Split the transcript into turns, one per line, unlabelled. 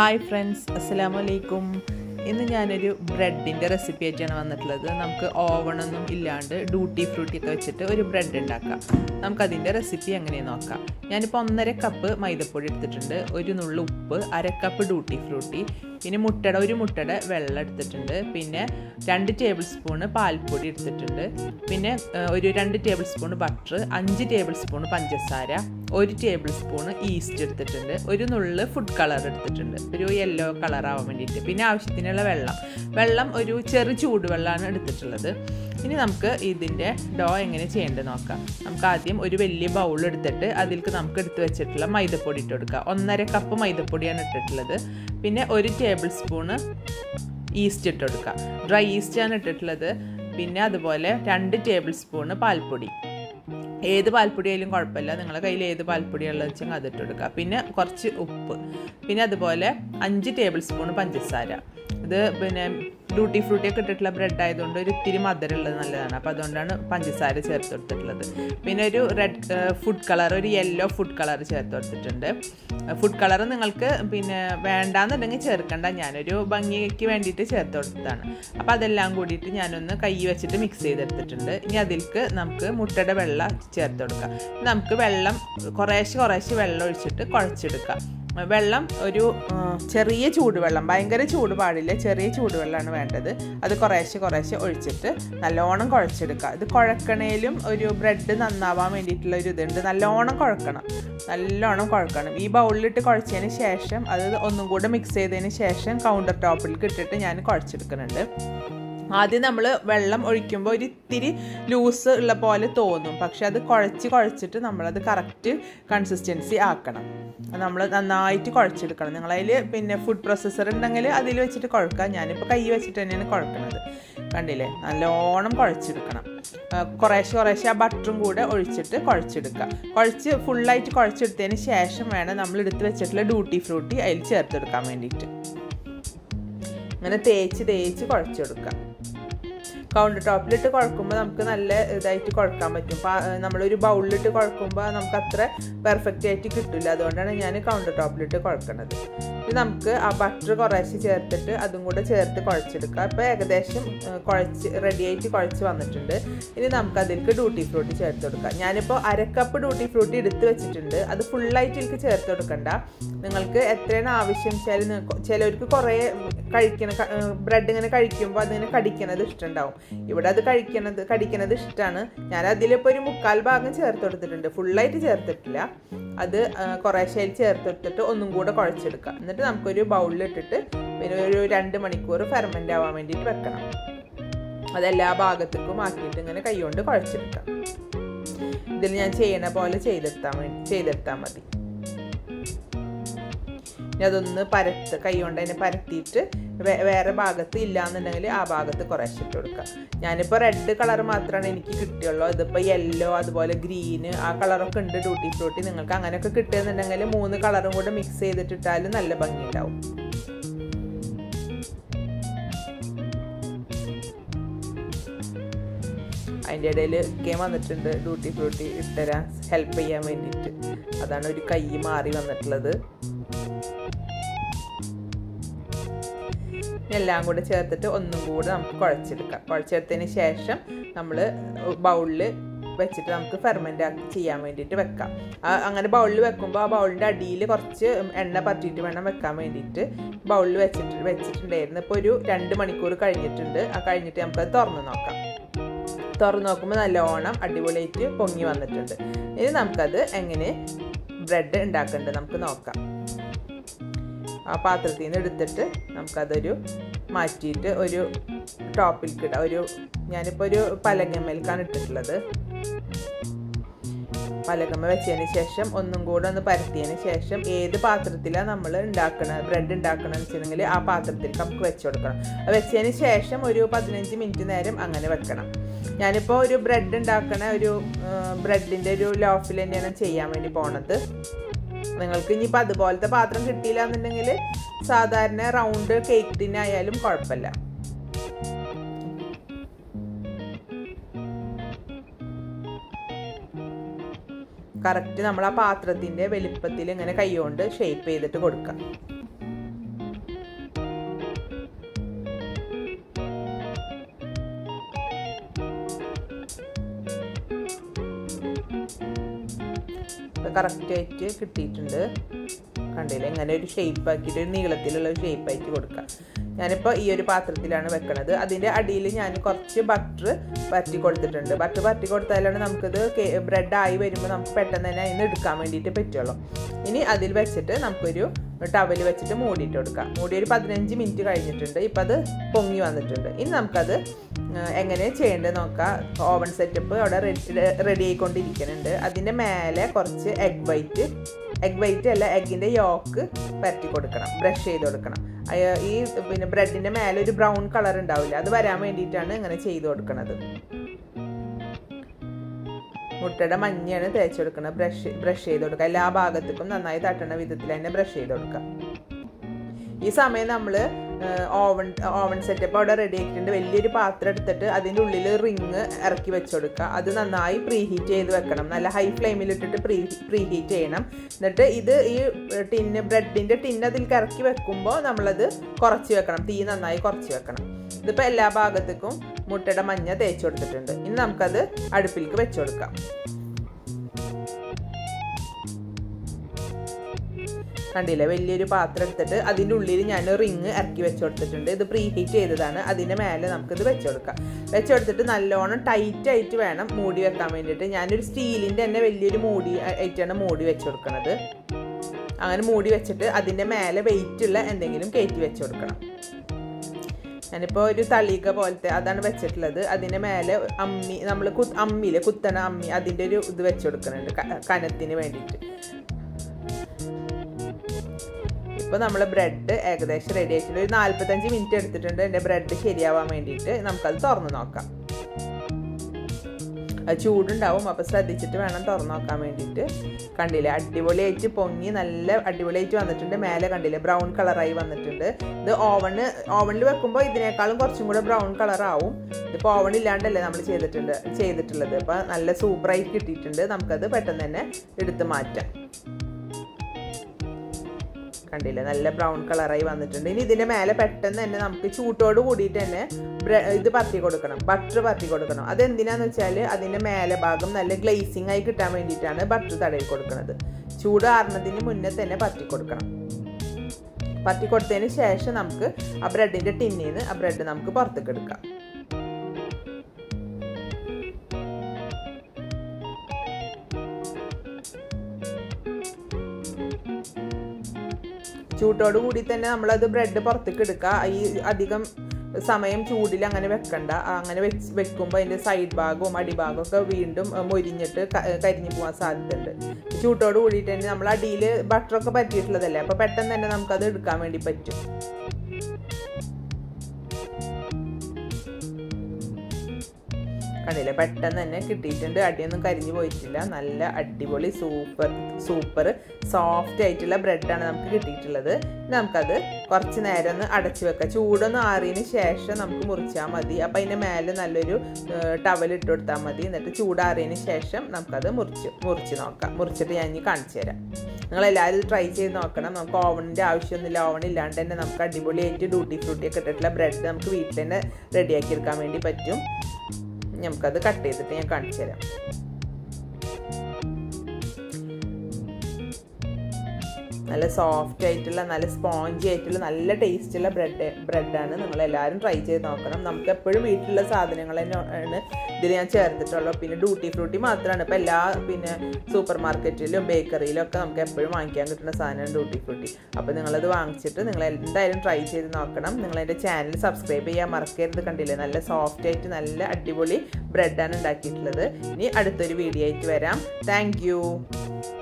hi friends അസ്സലാമു അലൈക്കും ഇന്ന് ഞാനൊരു ബ്രെഡിൻ്റെ റെസിപ്പി ആയിട്ടാണ് വന്നിട്ടുള്ളത് നമുക്ക് ഓവണൊന്നും ഇല്ലാണ്ട് ഡ്യൂട്ടി ഫ്രൂട്ടി ഒക്കെ വെച്ചിട്ട് ഒരു ബ്രെഡ് ഉണ്ടാക്കാം നമുക്കതിൻ്റെ റെസിപ്പി എങ്ങനെയാണ് നോക്കാം ഞാനിപ്പോൾ ഒന്നര കപ്പ് മൈദപ്പൊടി എടുത്തിട്ടുണ്ട് ഒരു നുള്ളു ഉപ്പ് അര കപ്പ് ഡ്യൂട്ടി ഫ്രൂട്ടി പിന്നെ മുട്ടയുടെ ഒരു മുട്ടയുടെ വെള്ളം എടുത്തിട്ടുണ്ട് പിന്നെ രണ്ട് ടേബിൾ സ്പൂണ് പാൽപ്പൊടി എടുത്തിട്ടുണ്ട് പിന്നെ ഏഹ്, ഒരു രണ്ട് ടേബിൾ സ്പൂൺ ബട്ടർ അഞ്ച് ടേബിൾ സ്പൂൺ പഞ്ചസാര ഒരു ടേബിൾ സ്പൂൺ ഈസ്റ്റ് എടുത്തിട്ടുണ്ട് ഒരു നുള്ള് ഫുഡ് കളർ എടുത്തിട്ടുണ്ട് ഒരു യെല്ലോ കളർ ആവാൻ വേണ്ടിയിട്ട് പിന്നെ ആവശ്യത്തിനുള്ള വെള്ളം വെള്ളം ഒരു ചെറു ചൂടുവെള്ളമാണ് എടുത്തിട്ടുള്ളത് ഇനി നമുക്ക് ഇതിൻ്റെ ഡോ എങ്ങനെ ചെയ്യേണ്ടത് നോക്കാം നമുക്ക് ആദ്യം ഒരു വലിയ ബൗൾ എടുത്തിട്ട് അതിലേക്ക് നമുക്ക് എടുത്ത് വെച്ചിട്ടുള്ള മൈദപ്പൊടി ഇട്ട് കൊടുക്കുക ഒന്നര കപ്പ് മൈദപ്പൊടിയാണ് ഇട്ടിട്ടുള്ളത് പിന്നെ ഒരു ടേബിൾ സ്പൂണ് ഈസ്റ്റ് ഇട്ട് കൊടുക്കുക ഡ്രൈ ഈസ്റ്റാണ് ഇട്ടിട്ടുള്ളത് പിന്നെ അതുപോലെ രണ്ട് ടേബിൾ സ്പൂണ് പാൽപ്പൊടി ഏത് പാൽപ്പൊടി ആയാലും കുഴപ്പമില്ല നിങ്ങളുടെ കയ്യിൽ ഏത് പാൽപ്പൊടി ഉള്ളത് വെച്ചാൽ അതിട്ട് കൊടുക്കുക പിന്നെ കുറച്ച് ഉപ്പ് പിന്നെ അതുപോലെ അഞ്ച് ടേബിൾ സ്പൂൺ പഞ്ചസാര ഇത് പിന്നെ ഡ്യൂട്ടി ഫ്രൂട്ടി ഒക്കെ ഇട്ടിട്ടുള്ള ബ്രെഡ് ആയതുകൊണ്ട് ഒരു ഇത്തിരി മധുരം ഉള്ളത് നല്ലതാണ് അപ്പോൾ അതുകൊണ്ടാണ് പഞ്ചസാര ചേർത്ത് കൊടുത്തിട്ടുള്ളത് പിന്നെ ഒരു റെഡ് ഫുഡ് കളർ ഒരു യെല്ലോ ഫുഡ് കളർ ചേർത്ത് കൊടുത്തിട്ടുണ്ട് ഫുഡ് കളർ നിങ്ങൾക്ക് പിന്നെ വേണ്ടാന്നുണ്ടെങ്കിൽ ചേർക്കണ്ട ഞാനൊരു ഭംഗിക്ക് വേണ്ടിയിട്ട് ചേർത്ത് കൊടുത്തതാണ് അപ്പോൾ അതെല്ലാം കൂടിയിട്ട് ഞാനൊന്ന് കൈ വെച്ചിട്ട് മിക്സ് ചെയ്തെടുത്തിട്ടുണ്ട് ഇനി അതിലേക്ക് നമുക്ക് മുട്ടയുടെ വെള്ളം ചേർത്ത് കൊടുക്കാം നമുക്ക് വെള്ളം കുറേശ്ശെ കുറേശ്ശെ വെള്ളം ഒഴിച്ചിട്ട് കുഴച്ചെടുക്കാം വെള്ളം ഒരു ആ, ചെറിയ ചൂടുവെള്ളം ഭയങ്കര ചൂട് പാടില്ല ചെറിയ ചൂടുവെള്ളമാണ് വേണ്ടത് അത് കുറേശ്ശെ കുറേശ്ശെ ഒഴിച്ചിട്ട് നല്ലോണം കുഴച്ചെടുക്കുക ഇത് കുഴക്കണേലും ഒരു ബ്രെഡ് നന്നാവാൻ വേണ്ടിയിട്ടുള്ള ഒരു ഇതുണ്ട് നല്ലോണം കുഴക്കണം നല്ലോണം കുഴക്കണം ഈ ബൗളിലിട്ട് കുഴച്ചതിന് ശേഷം അത് ഒന്നും കൂടെ മിക്സ് ചെയ്തതിന് ശേഷം കൗണ്ടർ ടോപ്പിലേക്ക് ഇട്ടിട്ട് ഞാൻ കുഴച്ചെടുക്കുന്നുണ്ട് ആദ്യം നമ്മൾ വെള്ളം ഒഴിക്കുമ്പോൾ ഒരു ഇത്തിരി ലൂസ് ഉള്ള പോലെ തോന്നും പക്ഷെ അത് കുഴച്ച് കുഴച്ചിട്ട് നമ്മളത് കറക്റ്റ് കൺസിസ്റ്റൻസി ആക്കണം നമ്മൾ നന്നായിട്ട് കുഴച്ചെടുക്കണം നിങ്ങളതിൽ പിന്നെ ഫുഡ് പ്രോസസ്സർ ഉണ്ടെങ്കിൽ അതിൽ വെച്ചിട്ട് കുഴക്കാം ഞാനിപ്പോൾ കൈ വെച്ചിട്ട് തന്നെയാണ് കുഴക്കുന്നത് കണ്ടില്ലേ നല്ലോണം കുഴച്ചെടുക്കണം ആ, കുറേശ്ശെ കുറേശ്ശെ ആ ബട്ടറും കൂടെ ഒഴിച്ചിട്ട് കുഴച്ചെടുക്കുക കുഴച്ച് ഫുള്ളായിട്ട് കുഴച്ചെടുത്തതിന് ശേഷം വേണം നമ്മൾ എടുത്ത് വെച്ചിട്ടുള്ള ഡ്യൂട്ടി ഫ്രൂട്ടി അതിൽ ചേർത്തെടുക്കാൻ വേണ്ടിയിട്ട് അങ്ങനെ തേച്ച് തേച്ച് കുഴച്ചെടുക്കാം കൗണ്ടർ ടോപ്പിലിട്ട് കുഴക്കുമ്പോൾ നമുക്ക് നല്ല ഇതായിട്ട് കുഴക്കാൻ പറ്റും പാ- നമ്മളൊരു ബൗളിലിട്ട് കുഴക്കുമ്പോൾ നമുക്ക് അത്ര പെർഫെക്റ്റ് ആയിട്ട് കിട്ടില്ല അതുകൊണ്ടാണ് ഞാൻ കൗണ്ടർ ടോപ്പിലിട്ട് കുഴക്കണത് ഇത് നമുക്ക് ആ ബട്ടർ കുറേശ്ശെ ചേർത്തിട്ട് അതും കൂടെ ചേർത്ത് കുഴച്ചെടുക്കാം അപ്പോൾ ഏകദേശം ഏഹ്, കുഴച്ച് റെഡി ആയിട്ട് കുഴച്ച് വന്നിട്ടുണ്ട് ഇനി നമുക്ക് അതിലേക്ക് ഡ്യൂട്ടി ഫ്രൂട്ടി ചേർത്ത് കൊടുക്കാം ഞാനിപ്പോൾ അരക്കപ്പ് ഡ്യൂട്ടി ഫ്രൂട്ടി എടുത്ത് വെച്ചിട്ടുണ്ട് അത് ഫുള്ളായിട്ട് എനിക്ക് ചേർത്ത് കൊടുക്കണ്ട നിങ്ങൾക്ക് എത്രയാണ് ആവശ്യം വെച്ചാൽ നിങ്ങൾക്ക് ചിലവർക്ക് കുറേ കഴിക്കണ ബ്രെഡ് ഇങ്ങനെ കഴിക്കുമ്പോൾ അതിങ്ങനെ കടിക്കണത് ഇഷ്ടമുണ്ടാവും ഇവിടെ അത് കഴിക്കണത് കടിക്കണത് ഇഷ്ടമാണ് ഞാൻ അതിലിപ്പോൾ ഒരു മുക്കാൽ ഭാഗം ചേർത്ത് കൊടുത്തിട്ടുണ്ട് ഫുള്ളായിട്ട് ചേർത്തിട്ടില്ല അത് ആ, കുറേശ്ശെ അതിൽ ചേർത്ത് കൊടുത്തിട്ട് ഒന്നും കൂടെ കുഴച്ചെടുക്കാം എന്നിട്ട് നമുക്കൊരു ബൗളിലിട്ടിട്ട് പിന്നെ ഒരു രണ്ട് മണിക്കൂർ ഫെർമെൻ്റ് ആവാൻ വേണ്ടിയിട്ട് വെക്കണം അതെല്ലാ ഭാഗത്തേക്കും ആക്കിയിട്ട് ഇങ്ങനെ കൈകൊണ്ട് കുഴച്ചെടുക്കാം ഇതിൽ ഞാൻ ചെയ്യണ പോലെ ചെയ്തെടുത്താൽ വേണ്ടി ചെയ്തെടുത്താൽ മതി ഇനി അതൊന്ന് പരത്ത് കൈ കൊണ്ട് അതിനെ പരത്തിയിട്ട് വേ- വേറെ ഭാഗത്ത് ഇല്ലാന്നുണ്ടെങ്കിൽ ആ ഭാഗത്ത് കുറേശ്ശെ ഇട്ട് കൊടുക്കുക ഞാനിപ്പോൾ റെഡ് കളർ മാത്രമാണ് എനിക്ക് കിട്ടിയുള്ളൂ ഇതിപ്പോൾ യെല്ലോ അതുപോലെ ഗ്രീന് ആ കളറൊക്കെ ഉണ്ട് ഡ്യൂട്ടി ഫ്രൂട്ടി നിങ്ങൾക്ക് അങ്ങനെയൊക്കെ കിട്ടുകയെന്നുണ്ടെങ്കിൽ മൂന്ന് കളറും കൂടെ മിക്സ് ചെയ്തിട്ടിട്ടാലും നല്ല ഭംഗി ഉണ്ടാവും അതിൻ്റെ ഇടയിൽ ഒക്കെ വന്നിട്ടുണ്ട് ഡ്യൂട്ടി ഫ്രൂട്ടി ഇട്ടുതരാൻ ഹെൽപ്പ് ചെയ്യാൻ വേണ്ടിയിട്ട് അതാണ് ഒരു കൈ മാറി വന്നിട്ടുള്ളത് എല്ലാം കൂടെ ചേർത്തിട്ട് ഒന്നും കൂടെ നമുക്ക് കുഴച്ചെടുക്കാം കുഴച്ചെടുത്തതിന് ശേഷം നമ്മൾ ബൗളിൽ വെച്ചിട്ട് നമുക്ക് ഫെർമെൻ്റ് ചെയ്യാൻ വേണ്ടിയിട്ട് വെക്കാം ആ- അങ്ങനെ ബൗളിൽ വെക്കുമ്പോൾ ആ ബൗളിൻ്റെ അടിയിൽ കുറച്ച് എണ്ണ പറ്റിയിട്ട് വേണം വെക്കാൻ വേണ്ടിയിട്ട് ബൗളിൽ വെച്ചിട്ട് വെച്ചിട്ടുണ്ടായിരുന്നു ഇപ്പോൾ ഒരു രണ്ട് മണിക്കൂർ കഴിഞ്ഞിട്ടുണ്ട് ആ കഴിഞ്ഞിട്ട് നമുക്കത് തുറന്ന് നോക്കാം തുറന്ന് നോക്കുമ്പോൾ നല്ലോണം അടിപൊളിയായിട്ട് പൊങ്ങി വന്നിട്ടുണ്ട് ഇനി നമുക്കത് എങ്ങനെ ബ്രെഡ് ഉണ്ടാക്കേണ്ടത് നമുക്ക് നോക്കാം ആ പാത്രത്തിൽ നിന്ന് എടുത്തിട്ട് നമുക്കതൊരു മാറ്റിയിട്ട് ഒരു ടോപ്പിലേക്ക് ഇടാം ഒരു ഞാനിപ്പോൾ ഒരു പലകമ്മേൽക്കാണ് ഇട്ടിട്ടുള്ളത് പലകമ്മ വെച്ചതിന് ശേഷം ഒന്നും കൂടെ ഒന്ന് പരത്തിയതിന് ശേഷം ഏത് പാത്രത്തിലാണ് നമ്മൾ ഉണ്ടാക്കണത് ബ്രെഡ് ഉണ്ടാക്കണമെന്ന് വെച്ചിട്ടുണ്ടെങ്കിൽ ആ പാത്രത്തിൽ നമുക്ക് വെച്ച് കൊടുക്കണം അത് വെച്ചതിന് ശേഷം ഒരു പതിനഞ്ച് മിനിറ്റ് നേരം അങ്ങനെ വെക്കണം ഞാനിപ്പോൾ ഒരു ബ്രെഡ് ഉണ്ടാക്കണ ഒരു ബ്രെഡിൻ്റെ ഒരു ലോഫിൽ തന്നെയാണ് ചെയ്യാൻ വേണ്ടി പോണത് നിങ്ങൾക്ക് ഇനിയിപ്പോൾ അതുപോലത്തെ പാത്രം കിട്ടിയില്ല എന്നുണ്ടെങ്കിൽ സാധാരണ റൗണ്ട് കേക്ക് ടിന്നായാലും കുഴപ്പമില്ല കറക്റ്റ് നമ്മൾ ആ പാത്രത്തിൻ്റെ വലിപ്പത്തിൽ ഇങ്ങനെ കൈകൊണ്ട് ഷേപ്പ് ചെയ്തിട്ട് കൊടുക്കാം കറക്റ്റായിട്ട് കിട്ടിയിട്ടുണ്ട് കണ്ടില്ല ഇങ്ങനെ ഒരു ഷേപ്പ് ആക്കിയിട്ട് ഒരു നീളത്തിലുള്ള ഒരു ഷേപ്പ് ആക്കി കൊടുക്കുക ഞാനിപ്പോൾ ഈ ഒരു പാത്രത്തിലാണ് വെക്കണത് അതിൻ്റെ അടിയിൽ ഞാൻ കുറച്ച് ബട്ടർ പരറ്റി കൊടുത്തിട്ടുണ്ട് ബട്ടർ പരറ്റി കൊടുത്താലാണ് നമുക്കിത് ബ്രെഡ് ആയി വരുമ്പോൾ നമുക്ക് പെട്ടെന്ന് തന്നെ അതിന് എടുക്കാൻ വേണ്ടിയിട്ട് പറ്റുള്ളൂ ഇനി അതിൽ വെച്ചിട്ട് നമുക്കൊരു ടവൽ വെച്ചിട്ട് മൂടിയിട്ട് കൊടുക്കാം മൂടി ഒരു പതിനഞ്ച് മിനിറ്റ് കഴിഞ്ഞിട്ടുണ്ട് ഇപ്പം അത് പൊങ്ങി വന്നിട്ടുണ്ട് ഇനി നമുക്കത് എങ്ങനെ ചെയ്യേണ്ടത് നോക്കാം ഓവൻ സെറ്റപ്പ് അവിടെ റെഡി ആയിക്കൊണ്ടിരിക്കുന്നുണ്ട് അതിൻ്റെ മേലെ കുറച്ച് എഗ് വൈറ്റ് എഗ് വൈറ്റ് അല്ല എഗ്ഗിൻ്റെ യോക്ക് പരറ്റി കൊടുക്കണം ബ്രഷ് ചെയ്ത് കൊടുക്കണം ഈ പിന്നെ ബ്രെഡിൻ്റെ മേലെ ഒരു ബ്രൗൺ കളർ ഉണ്ടാവില്ല അത് വരാൻ വേണ്ടിയിട്ടാണ് ഇങ്ങനെ ചെയ്ത് കൊടുക്കുന്നത് മുട്ടയുടെ മഞ്ഞയാണ് തേച്ച് കൊടുക്കുന്നത് ബ്രഷ് ബ്രഷ് ചെയ്ത് കൊടുക്കുക എല്ലാ ഭാഗത്തേക്കും നന്നായി തട്ടണ വിധത്തിൽ തന്നെ ബ്രഷ് ചെയ്ത് കൊടുക്കുക ഈ സമയം നമ്മൾ ഓവൻ ഓവൻ സെറ്റപ്പ് അവിടെ റെഡി ആക്കിയിട്ടുണ്ട് വലിയൊരു പാത്രം എടുത്തിട്ട് അതിൻ്റെ ഉള്ളിൽ റിങ് ഇറക്കി വെച്ച് കൊടുക്കുക അത് നന്നായി പ്രീ ഹീറ്റ് ചെയ്ത് വെക്കണം നല്ല ഹൈ ഫ്ലെയിമിൽ ഇട്ടിട്ട് പ്രീ പ്രീ ഹീറ്റ് ചെയ്യണം എന്നിട്ട് ഇത് ഈ ടിന്ന് ബ്രെഡിൻ്റെ ടിന്ന് അതിലേക്ക് ഇറക്കി വെക്കുമ്പോൾ നമ്മളത് കുറച്ച് വെക്കണം തീ നന്നായി കുറച്ച് വെക്കണം ഇതിപ്പോൾ എല്ലാ ഭാഗത്തേക്കും മുട്ടയുടെ മഞ്ഞ തേച്ച് കൊടുത്തിട്ടുണ്ട് ഇനി നമുക്കത് അടുപ്പിലേക്ക് വെച്ച് കൊടുക്കാം കണ്ടില്ലേ വലിയൊരു പാത്രം എടുത്തിട്ട് അതിൻ്റെ ഉള്ളിൽ ഞാൻ റിങ് ഇറക്കി വെച്ച് കൊടുത്തിട്ടുണ്ട് ഇത് പ്രീ ഹീറ്റ് ചെയ്തതാണ് അതിൻ്റെ മേലെ നമുക്കിത് വെച്ച് കൊടുക്കാം വെച്ച് കൊടുത്തിട്ട് നല്ലോണം ടൈറ്റ് ആയിട്ട് വേണം മൂടി വെക്കാൻ വേണ്ടിയിട്ട് ഞാനൊരു സ്റ്റീലിൻ്റെ തന്നെ വലിയൊരു മൂടി ആയിട്ടാണ് മൂടി വെച്ച് കൊടുക്കുന്നത് അങ്ങനെ മൂടി വെച്ചിട്ട് അതിൻ്റെ മേലെ വെയിറ്റ് ഉള്ള എന്തെങ്കിലും കയറ്റി വെച്ച് കൊടുക്കണം ഞാനിപ്പോൾ ഒരു തളിക പോലത്തെ അതാണ് വെച്ചിട്ടുള്ളത് അതിൻ്റെ മേലെ അമ്മി നമ്മൾ കു അമ്മിയിലെ കുത്തണ അമ്മി അതിൻ്റെ ഒരു ഇത് വെച്ച് കൊടുക്കുന്നുണ്ട് കനത്തിന് വേണ്ടിയിട്ട് ഇപ്പോൾ നമ്മൾ ബ്രെഡ് ഏകദേശം റെഡി ആയിട്ടുണ്ട് ഒരു നാൽപ്പത്തഞ്ച് മിനിറ്റ് എടുത്തിട്ടുണ്ട് എൻ്റെ ബ്രെഡ് ശരിയാവാൻ വേണ്ടിയിട്ട് നമുക്കത് തുറന്ന് നോക്കാം അത് ചൂടുണ്ടാവും അപ്പോൾ ശ്രദ്ധിച്ചിട്ട് വേണം തുറന്ന് നോക്കാൻ വേണ്ടിയിട്ട് കണ്ടില്ലേ അടിപൊളിയായിട്ട് പൊങ്ങി നല്ല അടിപൊളിയായിട്ട് വന്നിട്ടുണ്ട് മേലെ കണ്ടില്ലേ ബ്രൗൺ കളറായി വന്നിട്ടുണ്ട് ഇത് ഓവണ് ഓവണിൽ വെക്കുമ്പോൾ ഇതിനേക്കാളും കുറച്ചും കൂടെ ബ്രൗൺ കളറാവും ഇതിപ്പോൾ ഓവൺ ഇല്ലാണ്ടല്ലേ നമ്മൾ ചെയ്തിട്ടുണ്ട് ചെയ്തിട്ടുള്ളത് അപ്പോൾ നല്ല സൂപ്പറായി കിട്ടിയിട്ടുണ്ട് നമുക്കത് പെട്ടെന്ന് തന്നെ എടുത്ത് മാറ്റാം കണ്ടില്ലേ നല്ല ബ്രൗൺ കളറായി വന്നിട്ടുണ്ട് ഇനി ഇതിൻ്റെ മേലെ പെട്ടെന്ന് തന്നെ നമുക്ക് ചൂട്ടോട് കൂടിയിട്ട് തന്നെ ഇത് പരത്തി കൊടുക്കണം ബട്ടർ പരത്തി കൊടുക്കണം അതെന്തിനാന്ന് വെച്ചാൽ അതിൻ്റെ മേലെ ഭാഗം നല്ല ഗ്ലേസിങ് ആയി കിട്ടാൻ വേണ്ടിയിട്ടാണ് ബട്ടർ തടവി കൊടുക്കുന്നത് ചൂട് ആറുന്നതിന് മുന്നേ തന്നെ പരത്തി കൊടുക്കണം പരത്തി കൊടുത്തതിന് ശേഷം നമുക്ക് ആ ബ്രെഡിൻ്റെ ടിന്നിൽ നിന്ന് ആ ബ്രെഡ് നമുക്ക് പുറത്തേക്ക് എടുക്കാം ചൂട്ടോട് കൂടി തന്നെ നമ്മളത് ബ്രെഡ് പുറത്തേക്ക് എടുക്കുക ഈ അധികം സമയം ചൂടിൽ അങ്ങനെ വെക്കണ്ട അങ്ങനെ വെച്ച് വെക്കുമ്പോൾ അതിൻ്റെ സൈഡ് ഭാഗവും അടിഭാഗവും ഒക്കെ വീണ്ടും മൊരിഞ്ഞിട്ട് കരിഞ്ഞു പോകാൻ സാധ്യതയുണ്ട് ചൂട്ടോട് കൂടിയിട്ട് തന്നെ നമ്മൾ അടിയിൽ ബട്ടറൊക്കെ പറ്റിയിട്ടുള്ളതല്ലേ അപ്പോൾ പെട്ടെന്ന് തന്നെ നമുക്കത് എടുക്കാൻ വേണ്ടി പറ്റും കണ്ടില്ലേ പെട്ടെന്ന് തന്നെ കിട്ടിയിട്ടുണ്ട് അടിയൊന്നും കരിഞ്ഞു പോയിട്ടില്ല നല്ല അടിപൊളി സൂപ്പർ സൂപ്പർ സോഫ്റ്റ് ആയിട്ടുള്ള ബ്രെഡാണ് നമുക്ക് കിട്ടിയിട്ടുള്ളത് നമുക്കത് കുറച്ച് നേരം ഒന്ന് അടച്ചു വെക്കാം ചൂടൊന്ന് ആറിയതിന് ശേഷം നമുക്ക് മുറിച്ചാൽ മതി അപ്പം അതിൻ്റെ മേലെ നല്ലൊരു ടവൽ ഇട്ട് കൊടുത്താൽ മതി എന്നിട്ട് ചൂടാറിയതിന് ശേഷം നമുക്കത് മുറിച്ച് മുറിച്ച് നോക്കാം മുറിച്ചിട്ട് ഞാൻ ഇനി കാണിച്ചു തരാം നിങ്ങളെല്ലാവരും ട്രൈ ചെയ്ത് നോക്കണം നമുക്ക് ഓവണിൻ്റെ ആവശ്യമൊന്നുമില്ല ഓവൺ ഇല്ലാണ്ട് തന്നെ നമുക്ക് അടിപൊളിയായിട്ട് ഡ്യൂട്ടി ഫ്രൂട്ടി ഒക്കെ ഇട്ടിട്ടുള്ള ബ്രെഡ് നമുക്ക് വീട്ടിൽ തന്നെ റെഡിയാക്കി എടുക്കാൻ വേണ്ടി പറ്റും നമുക്കത് കട്ട് ചെയ്തിട്ട് ഞാൻ കാണിച്ചു തരാം നല്ല സോഫ്റ്റ് ആയിട്ടുള്ള നല്ല സ്പോഞ്ചി ആയിട്ടുള്ള നല്ല ടേസ്റ്റുള്ള ബ്രെഡ് ബ്രെഡാണ് നിങ്ങൾ എല്ലാവരും ട്രൈ ചെയ്ത് നോക്കണം നമുക്ക് എപ്പോഴും വീട്ടിലുള്ള സാധനങ്ങൾ തന്നെയാണ് ഇതിൽ ഞാൻ ചേർത്തിട്ടുള്ളൂ പിന്നെ ഡ്യൂട്ടി ഫ്രൂട്ടി മാത്രമാണ് ഇപ്പോൾ എല്ലാ പിന്നെ സൂപ്പർ മാർക്കറ്റിലും ബേക്കറിയിലും ഒക്കെ നമുക്ക് എപ്പോഴും വാങ്ങിക്കാൻ കിട്ടുന്ന സാധനമാണ് ഡ്യൂട്ടി ഫ്രൂട്ടി അപ്പോൾ നിങ്ങളത് വാങ്ങിച്ചിട്ട് നിങ്ങൾ എന്തായാലും ട്രൈ ചെയ്ത് നോക്കണം നിങ്ങൾ എൻ്റെ ചാനൽ സബ്സ്ക്രൈബ് ചെയ്യാൻ മറക്കരുത് കണ്ടില്ലേ നല്ല സോഫ്റ്റ് ആയിട്ട് നല്ല അടിപൊളി ബ്രെഡാണ് ഉണ്ടാക്കിയിട്ടുള്ളത് ഇനി അടുത്തൊരു വീഡിയോ ആയിട്ട് വരാം താങ്ക്